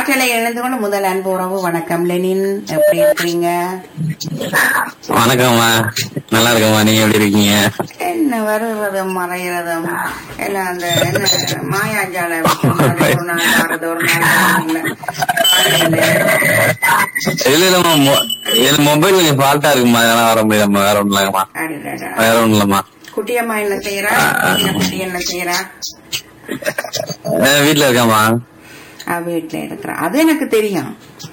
காற்றலை இணைந்து கொண்டு முதல் அன்பு உறவு வணக்கம் லெனின் எப்படி இருக்கிறீங்க வணக்கம்மா நல்லா இருக்கம்மா நீங்க எப்படி இருக்கீங்க என்ன வருகிறதும் மறைகிறதும் எல்லாம் அந்த என்ன மாயாஜால ஒரு நாள் மாறுது ஒரு நாள் மாறுதில்ல. காலையில இல்ல இல்லம்மா மொ- என் மொபைல் கொஞ்சம் ஃபால்ட்டா இருக்குமா அதெல்லாம் வர முடியாதும்மா வேற ஒண்ணும் இல்லம்மா அடடடா. வேற ஒண்ணும் இல்லம்மா குட்டியம்மா என்ன செய்யறா சின்ன குட்டி என்ன செய்யறா அஹ் வீட்டுல இருக்கேம்மா அவ வீட்டுல இருக்கிறா அது எனக்கு தெரியும்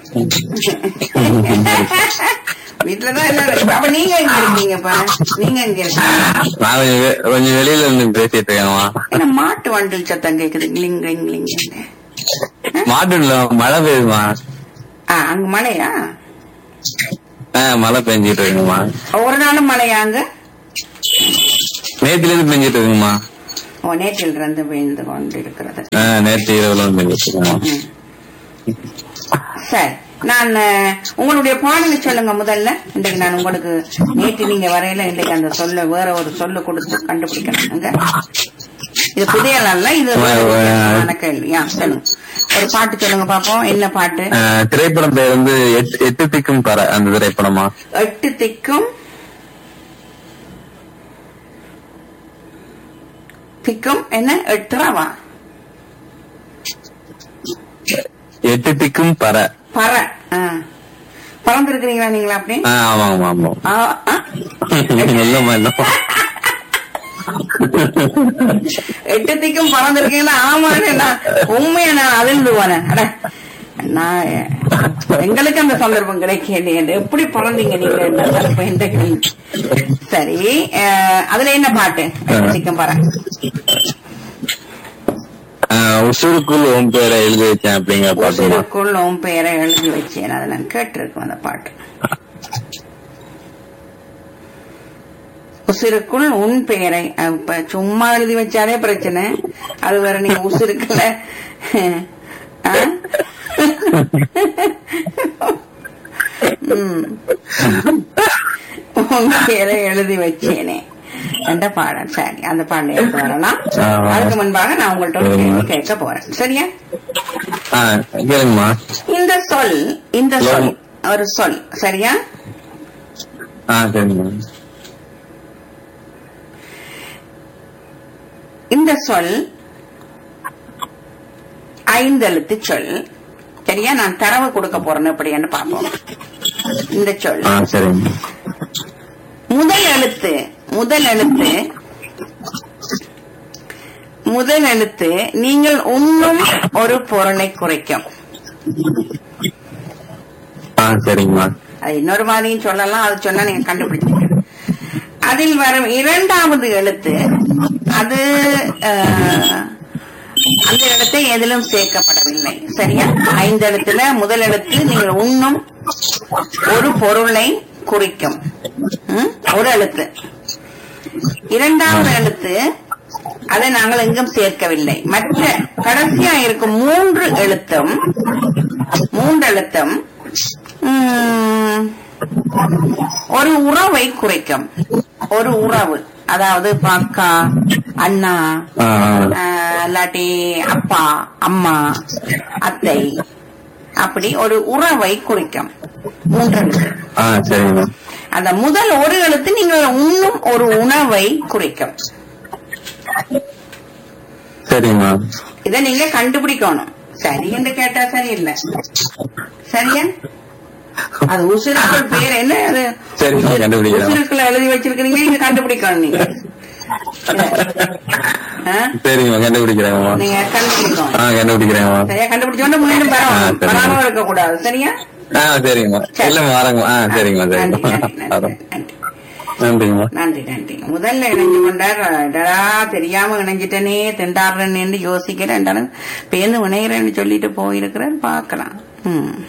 வீட்டுலதான் எல்லாம் இருக்கு. அப்ப நீங்க எங்க இருக்கீங்கப்பா நீங்க எங்க இருக்கீங்க நான் கொஞ்சம் வெ- கொஞ்சம் வெளியில இருந்து பேசிட்டு இருக்கேம்மா என்ன மாட்டு வண்டில் சத்தம் கேக்குது கிளிங் கிளிங் கிளிங் மாட்டுல மழை பெய்யுதுமா ஆ அங்க மழையா ஆஹ் மழை பெஞ்சிட்டு இருக்குமா ஒரு நாளும் மழையா அங்க நேத்துல இருந்து பெஞ்சிட்டு இருக்குமா ஓ நேற்றில் இருந்து பெய்து கொண்டு இருக்கிறது ஆஹ் நேற்று இரவுல இருந்து பெஞ்சிட்டு இருக்குமா ம். சரி நான் அஹ், உங்களுடைய பாடலை சொல்லுங்க முதல்ல இன்றைக்கு நான் உங்களுக்கு நேற்று நீங்க வரையில இன்றைக்கு அந்த சொல்ல வேற ஒரு சொல்ல கொடுத்து கண்டுபிடிக்கணும் அங்க. இது புதிய அல்ல இது வேற ஒரு வித்தியாசமான கேள்வி ஆ, சொல்லுங்க ஒரு பாட்டு சொல்லுங்க பாப்போம் என்ன பாட்டு ஆஹ் திரைப்படம் பேர் வந்து எட்டு எட்டு திக்கும் பற அந்த திரைப்படமா எட்டு திக்கும் திக்கும் என்ன எட்டுறாவா எட்டு திக்கும் பற பற ஆ. பறந்திருக்கிறீங்களா நீங்களா அப்படி ஆஹ் ஆமா ஆமா ஆமா ஆ, ஆ. இல்லம்மா இல்லம்மா எட்டு திக்கும் பறந்திருக்கீங்களா ஆமான்னு நான் உண்மையை நான் அதிர்ந்து போனேன் அட, நான் எங்களுக்கு அந்த சந்தர்ப்பம் கிடைக்கலையே எப்படி பறந்தீங்க நீங்க என்ன இப்ப இந்த கேள்வி. சரி அஹ், அதுல என்ன பாட்டு எட்டு திக்கும் பற ஆஹ் உசுருக்குள் உன் பேரை எழுதி வச்சேன் அப்படிங்கிற பாட்டுமா உசுருக்குள் உன் பெயரை எழுதி வச்சேன் அதை நான் கேட்டிருக்கேன் அந்த பாட்டு உசிருக்குள் உன் பெயரை அஹ், இப்ப சும்மா எழுதி வச்சாலே பிரச்சனை அது வேற நீங்க உசிருக்குள்ள ஆ? ம். உன் பெயரை எழுதி வச்சேனே என்ற பாடல் சரி அந்த பாடலை எடுத்து வரலாம் ஆமா. அதுக்கு முன்பாக நான் உங்கள்ட்ட ஒரு கேள்வி கேட்க போறேன் சரியா ஆஹ் கேளுங்கம்மா இந்த சொல் இந்த சொல் ஒரு சொல் சரியா ஆஹ் சரிங்கம்மா இந்த சொல் ஐந்தெழுத்து சொல் சரியா நான் தரவு கொடுக்க போறேன் எப்படின்னு பார்ப்போம் இந்த சொல் ஆஹ் சரிங்க முதல் எழுத்து முதல் எழுத்து முதல் எழுத்து நீங்கள் உண்ணும் ஒரு பொருளை குறைக்கும் ஆஹ் சரிங்கம்மா அது இன்னொரு மாதிரியும் சொல்லலாம் அது சொன்னா நீங்க கண்டுபிடிச்சீங்க அதில் வரும் இரண்டாவது எழுத்து அது அஹ், அந்த எழுத்தை எதிலும் சேர்க்கப்படவில்லை சரியா ஐந்து எழுத்துல முதல் எழுத்து நீங்கள் உண்ணும் ஒரு பொருளை குறிக்கும் ம்? ஒரு எழுத்து இரண்டாவது எழுத்து அதை நாங்கள் எங்கும் சேர்க்கவில்லை மற்ற கடைசியா இருக்கும் மூன்று எழுத்தும் மூன்று எழுத்தும் ம், ஒரு உறவை குறிக்கும் ஒரு உறவு அதாவது அக்கா அண்ணா ஆஹ் ஆஹ், இல்லாட்டி அப்பா அம்மா அத்தை அப்படி ஒரு உறவை குறிக்கும் மூன்று எழுத்து ஆஹ் சரிங்கம்மா அந்த முதல் ஒரு எழுத்து நீங்கள் உண்ணும் ஒரு உணவை குறிக்கும் சரிங்கம்மா இதை நீங்க கண்டுபிடிக்கணும் சரி என்று கேட்டா சரியில்லை சரியா அது உசுருக்குள் பேர் என்ன அது சரி, நான் கண்டுபிடிக்கிறேன். உசுருக்குள்ள எழுதி வச்சிருக்கீங்க நீங்க கண்டுபிடிக்கணும் நீங்க ஆ? சரிங்கம்மா கண்டுபிடிக்கிறேங்கம்மா நீங்க கண்டுபிடிக்கணும் ஆஹ் கண்டுபிடிக்கிறேங்கம்மா சரியா கண்டுபிடிச்சோன்னு மீண்டும் ஆ, வரோம் சரி. வராம இருக்க கூடாது சரியா ஆஹ் சரிங்கம்மா சரி. இல்லம்மா வரேங்கம்மா ஆஹ் சரிங்கம்மா நன்றி சரிங்கம்மா நன்றி வரோம் நன்றி நன்றிங்கம்மா நன்றி நன்றி முதல்ல இணைஞ்சு கொண்டார் டடா தெரியாம இணைஞ்சிட்டனே திண்டாடுறேன்னு யோசிக்கிறேன் பேருந்து இணைகிறேன்னு சொல்லிட்டு போயிருக்கிறேன் பார்க்கலாம் ம்